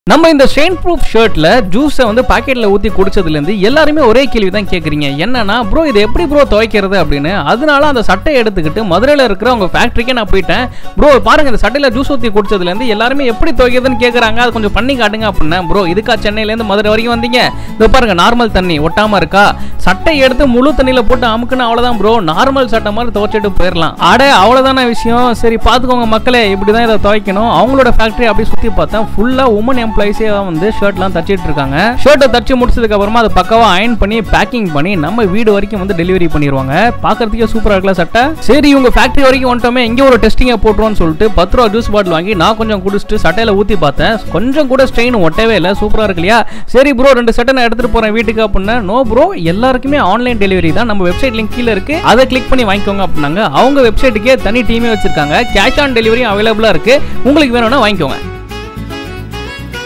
நம்ம இந்த strain proof ஷர்ட்ல ஜூஸை வந்து பாக்கெட்ல ஊத்தி குடிச்சதுலேருந்து எல்லாருமே ஒரே கேள்வி தான் கேட்குறீங்க என்னன்னா ப்ரோ இது எப்படி ப்ரோ துவைக்கிறது அப்படின்னு அதனால அந்த சட்டையை எடுத்துக்கிட்டு மதுரையில் இருக்கிற உங்க ஃபேக்ட்ரிக்கே நான் போயிட்டேன் ப்ரோ பாருங்க இந்த சட்டையில ஜூஸ் ஊற்றி குடிச்சதுலேருந்து எல்லாருமே எப்படி துவைக்கிறதுன்னு கேட்குறாங்க அது கொஞ்சம் பண்ணி காட்டுங்க அப்படின்னா ப்ரோ இதுக்கா சென்னையிலேருந்து மதுரை வரைக்கும் வந்தீங்க இதோ பாருங்க நார்மல் தண்ணி ஒட்டாம இருக்கா சட்டை எடுத்து முழு தண்ணியில போட்டு அமுக்குன்னு அவ்வளவுதான் ப்ரோ நார்மல் சட்டை மாதிரி துவைச்சிட்டு போயிடலாம் அட அவ்வளவுதான விஷயம் சரி பாத்துக்கோங்க மக்களே இப்படிதான் இதை துவைக்கணும் அவங்களோட ஃபேக்டரி அப்படி சுத்தி பார்த்தா ஃபுல்லா உமன் எம்ப்ளாயிஸே வந்து ஷர்ட்லாம் தச்சிட்டு இருக்காங்க ஷர்ட்டை தச்சு முடிச்சதுக்கு அப்புறமா அதை பக்கவா அயன் பண்ணி பேக்கிங் பண்ணி நம்ம வீடு வரைக்கும் வந்து டெலிவரி பண்ணிடுவாங்க பாக்குறதுக்கே சூப்பரா இருக்கல சட்டை சரி இவங்க ஃபேக்டரி வரைக்கும் வந்துட்டோமே இங்க ஒரு டெஸ்டிங்கை போட்டுருவோம்னு சொல்லிட்டு பத்து ரூபா ஜூஸ் பாட்டில் வாங்கி நான் கொஞ்சம் குடிச்சிட்டு சட்டையில ஊத்தி பார்த்தேன் கொஞ்சம் கூட ஸ்ட்ரெயின் ஒட்டவே இல்லை சூப்பரா இருக்கு இல்லையா சரி ப்ரோ ரெண்டு சட்டை நான் எடுத்துட்டு போறேன் வீட்டுக்கு அப்படின்னா நோ ப்ரோ எல்லாருக்குமே ஆன்லைன் டெலிவரி தான் நம்ம வெப்சைட் லிங்க் கீழே இருக்கு அதை கிளிக் பண்ணி வாங்கிக்கோங்க அப்படின்னாங்க அவங்க வெப்சைட்டுக்கே தனி டீமே வச்சிருக்காங்க கேஷ் ஆன் டெலிவரி அவைலபிளா இருக்கு உங்களுக்கு வேணும்னா வாங்கிக்கோங்க